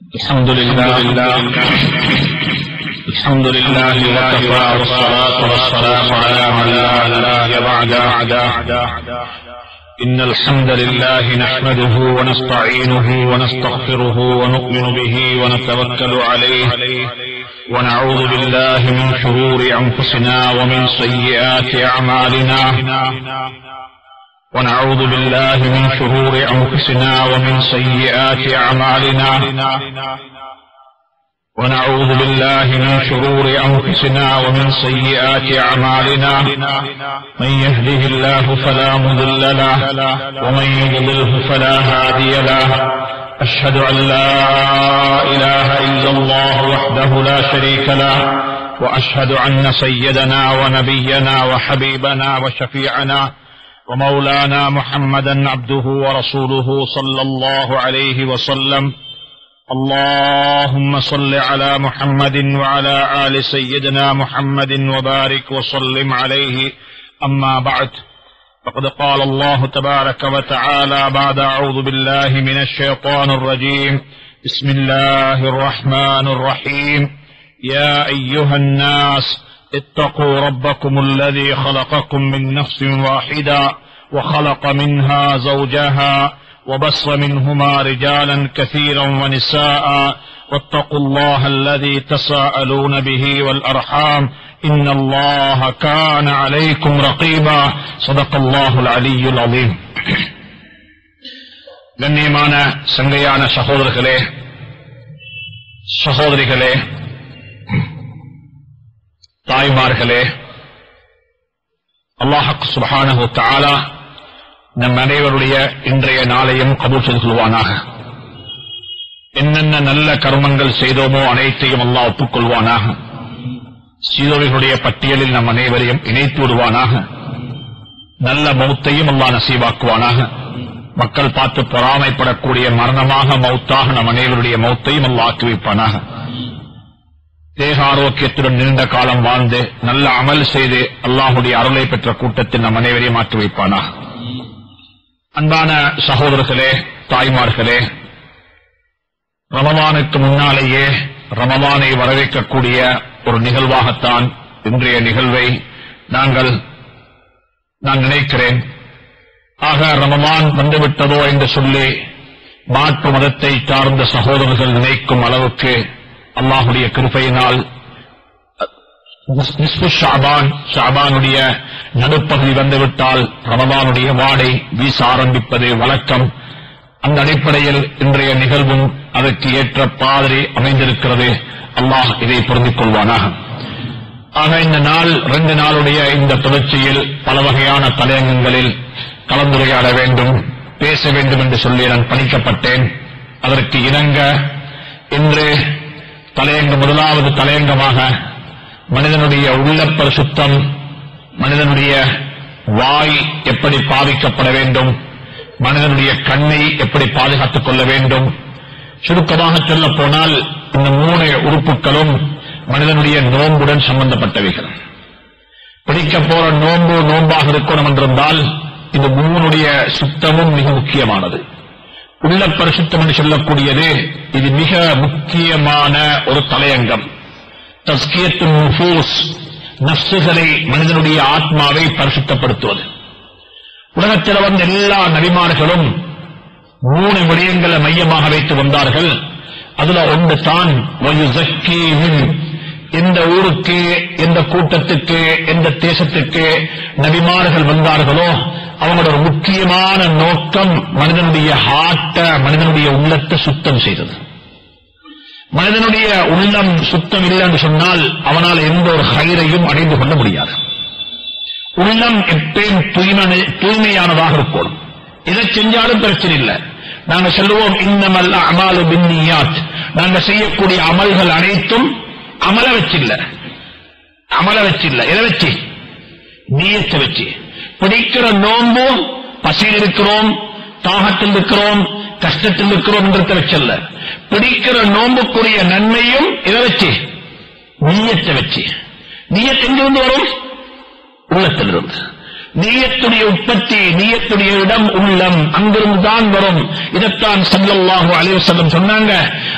الحمد لله الحمد لله وكفى والصلاة والسلام على من لا نبي بعده إن الحمد لله نحمده ونستعينه ونستغفره ونؤمن به ونتوكل عليه ونعوذ بالله من شرور أنفسنا ومن سيئات أعمالنا ونعوذ بالله من شرور أنفسنا ومن سيئات أعمالنا ونعوذ بالله من شرور أنفسنا ومن سيئات أعمالنا من يهده الله فلا مضل له ومن يضلله فلا هادي له أشهد أن لا إله إلا الله وحده لا شريك له وأشهد أن سيدنا ونبينا وحبيبنا وشفيعنا ومولانا محمدا عبده ورسوله صلى الله عليه وسلم اللهم صل على محمد وعلى آل سيدنا محمد وبارك وسلم عليه أما بعد فقد قال الله تبارك وتعالى بعد أعوذ بالله من الشيطان الرجيم بسم الله الرحمن الرحيم يا أيها الناس اتقوا ربكم الذي خلقكم من نفس واحدة وخلق منها زوجها وبص منهما رجالا كثيرا ونساء واتقوا الله الذي تساءلون به والأرحام إن الله كان عليكم رقيبا صدق الله العلي العظيم கண்ணியமான சங்கையான சகோதரர்களே சகோதரிகளே தாய்மார்களே அல்லாஹக் சுபஹானஹு தஆலா நம் அனைவருடைய இன்றைய நாளையும் கபூல் செய்து கொள்வானாக என்னென்ன நல்ல கர்மங்கள் செய்தோமோ அனைத்தையும் அல்லாஹ் ஒப்புக்கொள்வானாக சீதோவிகளுடைய பட்டியலில் நம் அனைவரையும் இணைத்து விடுவானாக நல்ல மௌத்தையும் அல்லாஹ் நசீவாக்குவானாக மக்கள் பார்த்து பொறாமைப்படக்கூடிய மரணமாக மௌத்தாக நம் அனைவருடைய மௌத்தையும் அல்லாஹ் ஆக்கி வைப்பானாக தேக ஆரோக்கியத்துடன் நீண்ட காலம் வாழ்ந்து நல்ல அமல் செய்து அல்லாஹுடைய அருளை பெற்ற கூட்டத்தில் நம் அனைவரையும் மாற்றி வைப்பானாக அன்பான சகோதரர்களே தாய்மார்களே ரமலானுக்கு முன்னாலேயே ரமலானை வரவேற்கக்கூடிய ஒரு நிகழ்வாகத்தான் இன்றைய நிகழ்வை நாங்கள் நான் நினைக்கிறேன் ஆக ரமலான் வந்துவிட்டதோ என்று சொல்லி மாற்று மதத்தை சார்ந்த சகோதரர்கள் நினைக்கும் அளவுக்கு அல்லாஹுடைய கிருப்பையினால் ஷாபான் ஷாபானுடைய நடுப்பகுதி வந்துவிட்டால் ரமதானுடைய வாடை வீச ஆரம்பிப்பது வழக்கம் அந்த அடிப்படையில் இன்றைய நிகழ்வும் அதற்கு ஏற்ற பாதிரி அமைந்திருக்கிறது அல்லாஹ் இதை பொருந்திக் கொள்வானாக ஆக இந்த நாள் ரெண்டு நாளுடைய இந்த தொடர்ச்சியில் பல வகையான தலையங்கங்களில் கலந்துரையாட வேண்டும் பேச வேண்டும் என்று சொல்லி நான் பணிக்கப்பட்டேன் அதற்கு இணங்க இன்று தலையங்க முதலாவது தலையங்கமாக மனிதனுடைய உள்ளப்பர் சுத்தம் மனிதனுடைய வாய் எப்படி பாதிக்கப்பட வேண்டும் மனிதனுடைய கண்ணை எப்படி பாதுகாத்துக் கொள்ள வேண்டும் சுருக்கமாக சொல்ல போனால் இந்த மூணு உறுப்புகளும் மனிதனுடைய நோன்புடன் சம்பந்தப்பட்டவைகள் பிடிக்க போற நோன்பு நோன்பாக இருக்கணும் என்றிருந்தால் இந்த மூணுடைய சுத்தமும் மிக முக்கியமானது உள்ள பரிசுத்தம் என்று சொல்லக்கூடியது இது மிக முக்கியமான ஒரு தலையங்கம் தஸ்கியத்து நுஃபூஸ் நப்சுகளை மனிதனுடைய ஆத்மாவை பரிசுத்தப்படுத்துவது உலகத்தில் வந்த எல்லா நபிமார்களும் மூணு விடயங்களை மையமாக வைத்து வந்தார்கள் அதுல ஒன்று தான் எந்த ஊருக்கு எந்த கூட்டத்துக்கு எந்த தேசத்துக்கு நபிமார்கள் வந்தார்களோ அவங்களோட ஒரு முக்கியமான நோக்கம் மனிதனுடைய ஹார்ட்ட மனிதனுடைய உள்ளத்தை சுத்தம் செய்தது மனிதனுடைய உள்ளம் சுத்தம் இல்லை என்று சொன்னால் அவனால் எந்த ஒரு ஹைரையும் அடைந்து கொள்ள முடியாது உள்ளம் எப்பயும் தூய்மை தூய்மையானதாக இருக்கணும் எதை செஞ்சாலும் பிரச்சனை இல்லை நாங்க சொல்லுவோம் இன்னமல் அமாலு பின்னியாத் நாங்க செய்யக்கூடிய அமல்கள் அனைத்தும் அமல வச்சில்ல அமல வச்சில்ல எதை வச்சு நீயத்தை வச்சு பிடிக்கிற நோம்பும் பசியில் இருக்கிறோம் தாகத்தில் இருக்கிறோம் கஷ்டத்தில் இருக்கிறோம் என்றத வச்சல்ல பிடிக்கிற நோம்புக்குரிய நன்மையும் இதை வச்சு நீயத்தை வச்சு நீயத் எங்கிருந்து வரும் உள்ளத்திலிருந்து நீயத்துடைய உற்பத்தி நீயத்துடைய இடம் உள்ளம் அங்கிருந்து தான் வரும் இதைத்தான் சல்லல்லாஹு அலைஹி வஸல்லம் சொன்னாங்க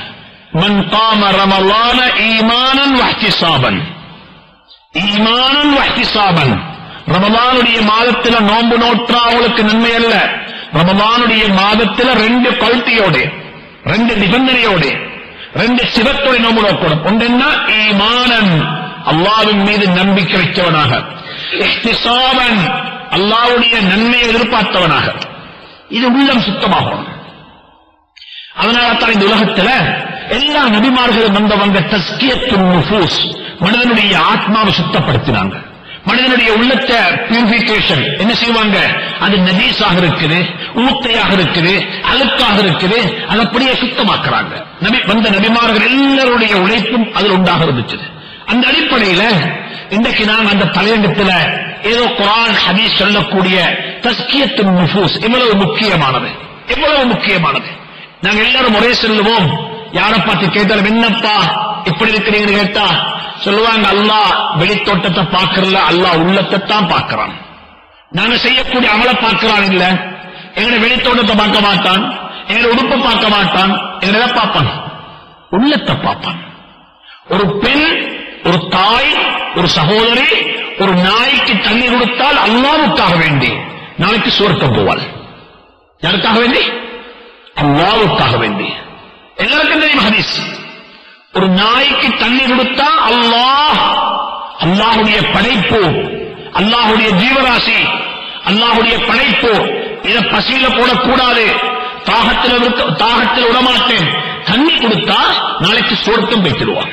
மன் காம ரமலான ஈமானன் வஹ்திசாபன் ஈமானன் வஹ்திசாபன் ரமலானுடைய மாதத்துல நோன்பு நோற்றா அவளுக்கு நன்மை அல்ல ரமலானுடைய மாதத்துல ரெண்டு குவாலிட்டியோட ரெண்டு நிபந்தனையோட ரெண்டு சிவத்தோட நோன்பு நோக்கணும் ஒன்றென்ன ஈமானன் அல்லாவின் மீது நம்பிக்கை வைத்தவனாக இஹ்திசாபன் அல்லாவுடைய நன்மையை எதிர்பார்த்தவனாக இது உள்ளம் சுத்தமாகும் அதனால தான் இந்த உலகத்துல எல்லா நபிமார்களும் வந்தவங்க தஸ்கியத்து நுஃபூஸ் மனிதனுடைய ஆத்மாவை சுத்தப்படுத்தினாங்க மனிதனுடைய உள்ளத்தை பியூரிபிகேஷன் என்ன செய்வாங்க அது நபீஸாக இருக்குது ஊத்தையாக இருக்குது அழுக்காக இருக்குது அது அப்படியே சுத்தமாக்குறாங்க நபி வந்த நபிமார்கள் எல்லாருடைய உழைப்பும் அதில் உண்டாக இருந்துச்சு அந்த அடிப்படையில இன்றைக்கு நான் அந்த தலையங்கத்துல ஏதோ குரான் ஹதீஸ் சொல்லக்கூடிய தஸ்கியத்து நுஃபூஸ் இவ்வளவு முக்கியமானது எவ்வளவு முக்கியமானது நாங்க எல்லாரும் ஒரே சொல்லுவோம் யாரை பார்த்து கேட்டாலும் என்னப்பா இப்படி இருக்கிறீங்கன்னு கேட்டா சொல்லுவாங்க அல்லாஹ் வெளித்தோட்டத்தை பார்க்கறல அல்லாஹ் உள்ளத்தை தான் பார்க்கறான் நாங்க செய்யக்கூடிய அமலை பார்க்கறான் இல்ல எங்களை வெளித்தோட்டத்தை பார்க்க மாட்டான் எங்களை உடுப்பை பார்க்க மாட்டான் எங்களை எதை பார்ப்பான் உள்ளத்தை பார்ப்பான் ஒரு பெண் ஒரு தாய் ஒரு சகோதரி ஒரு நாய்க்கு தண்ணி கொடுத்தால் அல்லாவுக்காக வேண்டி நாளைக்கு சுவர்க்கம் போவாள் யாருக்காக வேண்டி அல்லாவுக்காக வேண்டி எல்லாருக்கும் தெரியும் ஹதீஸ் ஒரு நாய்க்கு தண்ணி கொடுத்தா அல்லாஹ் அல்லாஹுடைய படைப்பு அல்லாஹுடைய ஜீவராசி அல்லாஹுடைய படைப்பு இதை பசியில போடக்கூடாது தாகத்தில் இருக்க தாகத்தில் விடமாட்டேன் தண்ணி கொடுத்தா நாளைக்கு சொர்க்கம் வைத்திருவான்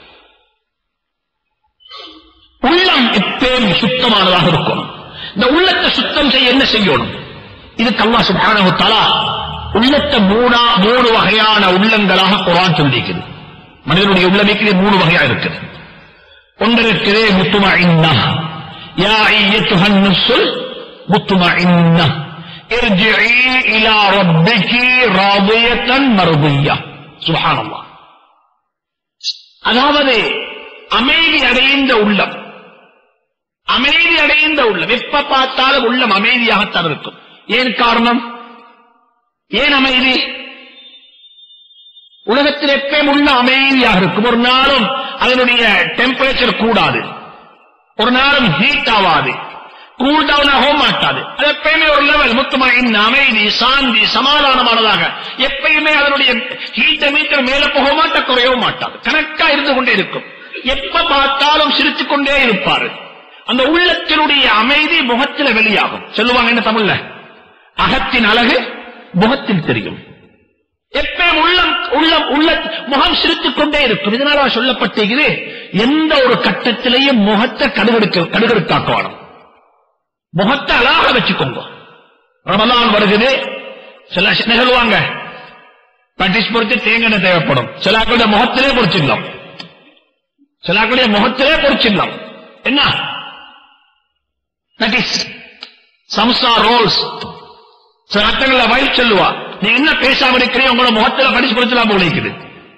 உள்ளம் எப்பயும் சுத்தமானதாக இருக்கும் இந்த உள்ளத்தை சுத்தம் செய்ய என்ன செய்யணும் இதுக்கு அல்லாஹ் சுப்ஹானஹு தஆலா உள்ளத்தை மூணா மூணு வகையான உள்ளங்களாக குர்ஆன் சொல்லிக்குது மனிதனுடைய உள்ளமைக்கு மூணு வகையா இருக்குது ஒன்று இருக்குது முத்துமஇன்னா யா ஐயத்துஹன் நஃப்ஸுல் முத்துமஇன்னா ارجعي الى ربك راضية مرضية سبحان الله அதாவது அமைதி அடைந்த உள்ளம் அமைதி அடைந்த உள்ளம் எப்ப பார்த்தாலும் உள்ளம் அமைதியாகத்தான் இருக்கும் ஏன் காரணம் ஏன் அமைதி உலகத்தில் எப்பயும் உள்ள அமைதியாக இருக்கும் ஒரு நாளும் அதனுடைய டெம்பரேச்சர் கூடாது ஒரு நாளும் ஹீட் ஆகாது கூல் டவுன் ஆகவும் மாட்டாது அது எப்பயுமே ஒரு லெவல் முத்துமா இந்த அமைதி சாந்தி சமாதானமானதாக எப்பயுமே அதனுடைய ஹீட்ட மீட்டர் மேல போக மாட்ட குறையவும் மாட்டாது கணக்கா இருந்து கொண்டே இருக்கும் எப்ப பார்த்தாலும் சிரித்துக் கொண்டே இருப்பாரு அந்த உள்ளத்தினுடைய அமைதி முகத்தில் வெளியாகும் சொல்லுவாங்க என்ன தமிழ்ல அகத்தின் அழகு முகத்தில் தெரியும் எப்பயும் உள்ளம் உள்ளம் உள்ள முகம் சிரித்துக் கொண்டே இருக்கும் இதனால சொல்லப்பட்டிருக்கிறது எந்த ஒரு கட்டத்திலேயும் முகத்தை கடுகெடுக்க கடுகெடுக்காக்க முகத்தை அழகாக வச்சுக்கோங்க ரமலான் வருகிறது சில என்ன சொல்லுவாங்க பட்டிஸ் பொறுத்து தேங்காய் தேவைப்படும் சிலாக்களுடைய முகத்திலே பொறிச்சிடலாம் சிலாக்களுடைய முகத்திலே பொறிச்சிடலாம் என்ன தட் இஸ் சம்சா ரோல்ஸ் சில அர்த்தங்கள்ல வயிறு சொல்லுவா நீ என்ன பேசாம இருக்கிறீங்க உங்களோட முகத்துல படிச்சு கொடுத்துலாம் உழைக்குது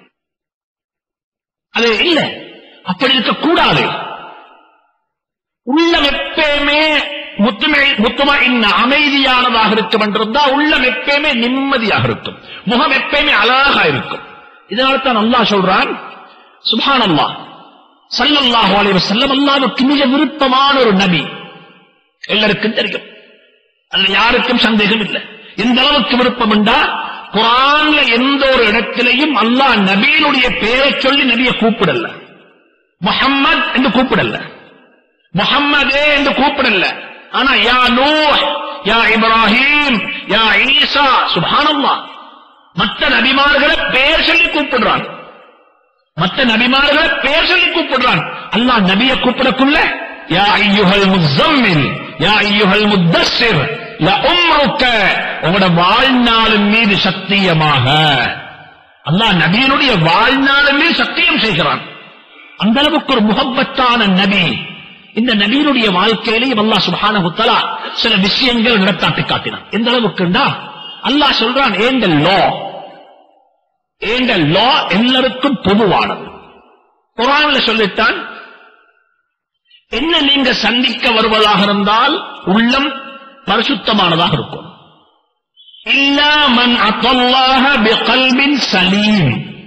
அது இல்ல அப்படி இருக்க கூடாது உள்ளம் எப்பயுமே முத்துமை முத்துமா இன்ன அமைதியானதாக இருக்கும் என்றிருந்தா உள்ளம் எப்பயுமே நிம்மதியாக இருக்கும் முகம் எப்பயுமே அழகா இருக்கும் இதனால தான் அல்லாஹ் சொல்றான் சுபான் அல்லாஹ் சல்லல்லாஹு அலைஹி வஸல்லம் அல்லாஹ்வுக்கு மிக விருப்பமான ஒரு நபி எல்லாருக்கும் தெரியும் அதுல யாருக்கும் சந்தேகம் இல்லை எந்த அளவுக்கு விருப்பம் என்றா குரான்ல எந்த ஒரு இடத்திலையும் அல்லாஹ் நபியினுடைய பெயரை சொல்லி நபியை கூப்பிடல முஹம்மத் என்று கூப்பிடல முஹம்மதே என்று கூப்பிடல ஆனா யா நூஹ் யா இப்ராஹிம் யா ஈசா சுப்ஹானல்லாஹ் மற்ற நபிமார்களை பெயர் சொல்லி கூப்பிடுறான் மற்ற நபிமார்களை பெயர் சொல்லி கூப்பிடுறான் அல்லாஹ் நபியை கூப்பிடக்குள்ள யா ஐயுஹல் முஸம்மில் யா ஐயுஹல் முத்தஸ்ஸிர் லஉம்ருக்க உங்களோட வாழ்நாளின் மீது சத்தியமாக அல்லாஹ் நபியினுடைய வாழ்நாளின் மீது சத்தியம் செய்கிறான் அந்த அளவுக்கு ஒரு முகப்பத்தான நபி இந்த நபியினுடைய வாழ்க்கையிலேயும் அல்லாஹ் சுப்ஹானஹு தஆலா சில விஷயங்கள் நடத்தாட்டி காட்டினான் எந்த அளவுக்குண்டா அல்லாஹ் சொல்றான் ஏந்த லா ஏந்த லா எல்லாருக்கும் பொதுவானது குரான்ல சொல்லிட்டான் என்ன நீங்க சந்திக்க வருவதாக இருந்தால் உள்ளம் பரிசுத்தமானதாக இருக்கும் இல்லா மன் அத்தல்லாஹ பிகல்பின் சலீம்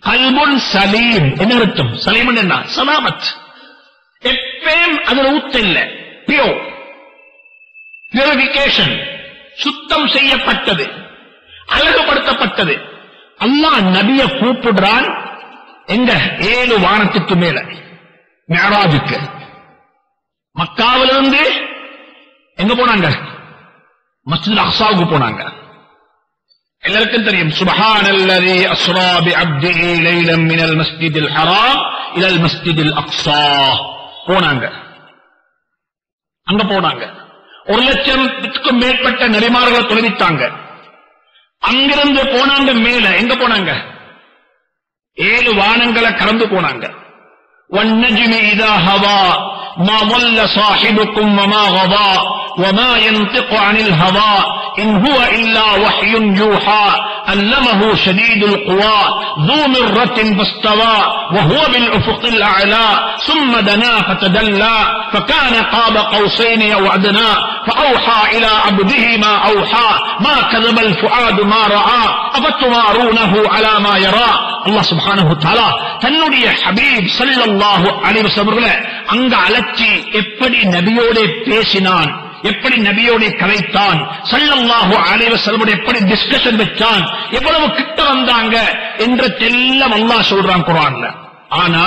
கல்புன் சலீம் என்ன அர்த்தம் சலீம் என்ன சலாமத் எப்பயும் அதுல ஊத்த இல்ல பியோ பியூரிபிகேஷன் சுத்தம் செய்யப்பட்டது அழகுபடுத்தப்பட்டது அல்லாஹ் நபிய கூப்பிடுறான் எங்க ஏழு வானத்துக்கு மேல மேராஜுக்கு மக்காவிலிருந்து எங்க போனாங்க மஸ்ஜித் அக்ஸாவுக்கு போனாங்க எல்லாருக்கும் தெரியும் சுபஹானல்லதி அஸ்ரா பிஅப்திஹி லைலம் மினல் மஸ்ஜிதில் ஹராம் இலல் மஸ்ஜிதில் அக்ஸா போனாங்க அங்க போனாங்க ஒரு லட்சத்துக்கும் மேற்பட்ட நெறிமார்களை தொலைவித்தாங்க அங்கிருந்து போனாங்க மேல எங்க போனாங்க ஏழு வானங்களை கடந்து போனாங்க والنجم إذا هوى ما ضل صاحبكم وما غضى وما ينطق عن الهوى إن هو إلا وحي يوحى علمه شديد القوى ذو مرة فاستوى وهو بالأفق الأعلى ثم دنا فتدلى فكان قاب قوسين أو أدنى فأوحى إلى عبده ما أوحى ما كذب الفؤاد ما رأى أفتمارونه على ما يرى அல்லாஹ் சுப்ஹானஹு தஆலா தன்னுடைய ஹபீப் ஸல்லல்லாஹு அலைஹி வஸல்லம் அவர்களை அங்க அழைச்சி எப்படி நபியோட பேசினான் எப்படி நபியோட கலைத்தான் ஸல்லல்லாஹு அலைஹி வஸல்லம் எப்படி டிஸ்கஷன் வச்சான் எவ்வளவு கிட்ட வந்தாங்க என்றதெல்லாம் அல்லாஹ் சொல்றான் குர்ஆன்ல ஆனா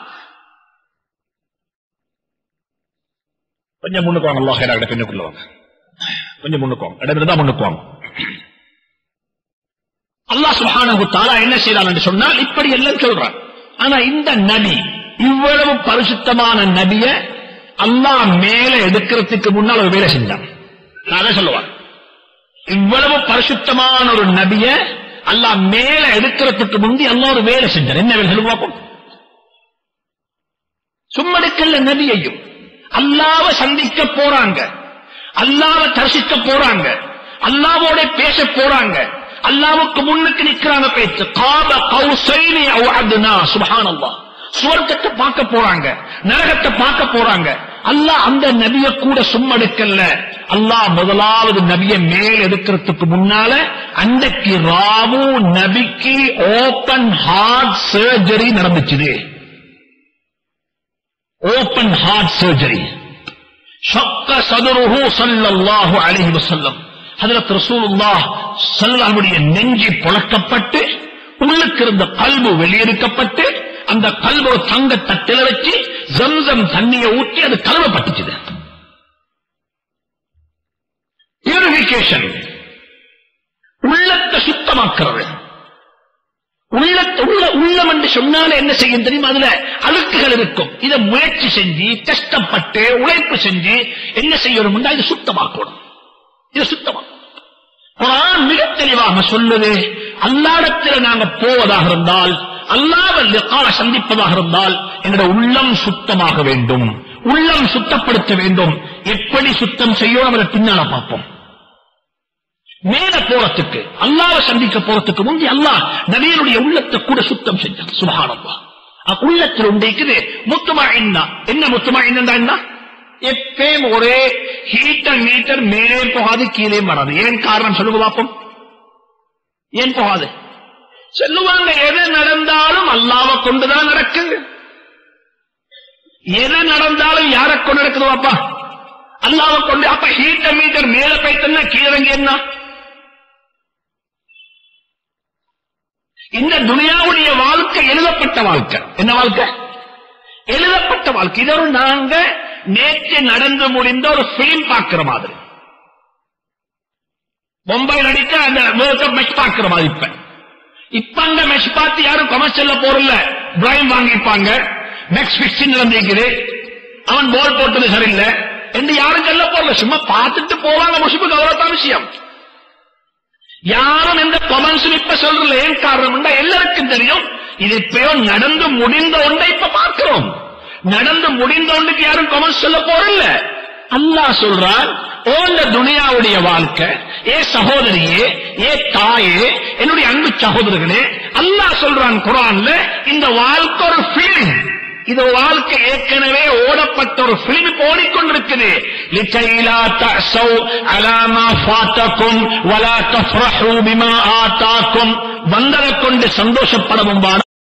கொஞ்சம் முன்னுக்கு வாங்க அல்லாஹ் ஹைரா பின்னுக்குள்ள வாங்க கொஞ்சம் முன்னுக்கு வாங்க இடம் இருந்தா முன்னுக்கு வாங்க அல்லாஹ் சுப்ஹானஹு தஆலா என்ன செய்யறான் என்று சொன்னால் இப்படி எல்லாம் சொல்றான் ஆனா இந்த நபி இவ்வளவு பரிசுத்தமான நபிய அல்லாஹ் மேல எடுக்கிறதுக்கு முன்னால் ஒரு வேலை செஞ்சான் நான் அதை சொல்லுவான் இவ்வளவு பரிசுத்தமான ஒரு நபிய அல்லாஹ் மேல எடுக்கிறதுக்கு முந்தி அல்லாஹ் ஒரு வேலை செஞ்சான் என்ன வேலை சொல்லுங்க பார்ப்போம் சும்மடுக்கல்ல நபியையும் அல்லாவ சந்திக்க போறாங்க அல்லாவ தரிசிக்க போறாங்க அல்லாவோட பேச போறாங்க அல்லாவுக்கு முன்னுக்கு நிக்கிறாங்க பேச்சு காப கௌசைனி அவ் அத்னா சுப்ஹானல்லாஹ் சுவர்க்கத்தை பார்க்க போறாங்க நரகத்தை பார்க்க போறாங்க அல்லாஹ் அந்த நபிய கூட சும்மடுக்கல்ல அல்லாஹ் முதலாவது நபிய மேல் எடுக்கிறதுக்கு முன்னால அன்றைக்கு ராவு நபிக்கு ஓபன் ஹார்ட் சர்ஜரி நடந்துச்சுது ஓபன் ஹார்ட் சர்ஜரி ஷக்க சதுருஹு ஸல்லல்லாஹு அலைஹி வஸல்லம் ஹஜரத் ரசூலுல்லாஹ் ஸல்லல்லாஹுடைய நெஞ்சி புழக்கப்பட்டு உள்ளுக்கு இருந்த கல்பு வெளியெடுக்கப்பட்டு அந்த கல்பு ஒரு தங்க தட்டில வச்சு ஜம்சம் தண்ணியை ஊற்றி அது கழுவப்பட்டுச்சுது பியூரிபிகேஷன் உள்ளத்தை சுத்தமாக்குறது உள்ளத்த உள்ள உள்ளம் என்று சொன்னால என்ன செய்யும் தெரியுமா அதுல அழுக்குகள் இருக்கும் இதை முயற்சி செஞ்சு கஷ்டப்பட்டு உழைப்பு செஞ்சு என்ன செய்யணும் இது சுத்தமாக்கணும் இது சுத்தமா குரான் மிக தெளிவாக சொல்லுது அல்லாடத்தில் நாங்க போவதாக இருந்தால் அல்லாவ லிகால சந்திப்பதாக இருந்தால் எங்களுடைய உள்ளம் சுத்தமாக வேண்டும் உள்ளம் சுத்தப்படுத்த வேண்டும் எப்படி சுத்தம் செய்யணும் அதை பின்னால பார்ப்போம் மேல போறதுக்கு அல்லாவை சந்திக்க போறதுக்கு முந்தி அல்லாஹ் நபியனுடைய உள்ளத்தை கூட சுத்தம் செஞ்சான் சுபஹானல்லா உள்ளத்தில் உண்டைக்குது முத்துமா என்ன என்ன முத்துமா என்ன எப்பயும் ஒரே ஹீட்டர் மீட்டர் மேலே போகாது கீழே வராது ஏன் காரணம் சொல்லுங்க பார்ப்போம் ஏன் போகாது சொல்லுவாங்க எது நடந்தாலும் அல்லாவை கொண்டுதான் நடக்குது எது நடந்தாலும் யாரை கொண்டு நடக்குது பாப்பா அல்லாவை கொண்டு அப்ப ஹீட்டர் மீட்டர் மேல போய்த்தன்னா கீழே என்ன இந்த துனியாவுடைய வாழ்க்கை எழுதப்பட்ட வாழ்க்கை என்ன வாழ்க்கை எழுதப்பட்ட வாழ்க்கை இதோடு நாங்க நேற்று நடந்து முடிந்த ஒரு பிலிம் பார்க்கிற மாதிரி மும்பை நடிக்க அந்த வேர்ல்ட் கப் மேட்ச் பார்க்கிற மாதிரி இப்ப இப்ப அந்த மேட்ச் பார்த்து யாரும் கமர்ஷியல்ல போறல பிரைம் வாங்கிப்பாங்க மேக்ஸ் பிக்சிங் நடந்திருக்குது அவன் போல் போட்டது சரியில்லை என்று யாரும் சொல்ல போறல சும்மா பார்த்துட்டு போவாங்க முஷிபுக்கு அவ்வளவுதான் விஷயம் யாரும் எந்த கொமன்ஸும் இப்ப சொல்றல ஏன் காரணம் எல்லாருக்கும் தெரியும் இது இப்பயோ நடந்து முடிந்த ஒன்றை இப்ப பார்க்கிறோம் நடந்து முடிந்த ஒன்றுக்கு யாரும் கொமன்ஸ் சொல்ல போறல அல்லாஹ் சொல்றான் ஓ இந்த துனியாவுடைய வாழ்க்கை ஏ சகோதரியே ஏ தாயே என்னுடைய அன்பு சகோதரர்களே அல்லாஹ் சொல்றான் குரான்ல இந்த வாழ்க்கை ஒரு பிலிம் இது வாழ்க்கை ஏற்கனவே ஓடப்பட்ட ஒரு பிலிம் ஓடிக்கொண்டிருக்குது லிச்சைலா தசௌ அலாமா ஃபாத்தக்கும் வலா தஃப்ரஹு பிமா ஆதாக்கும் வந்ததை கொண்டு சந்தோஷப்படவும்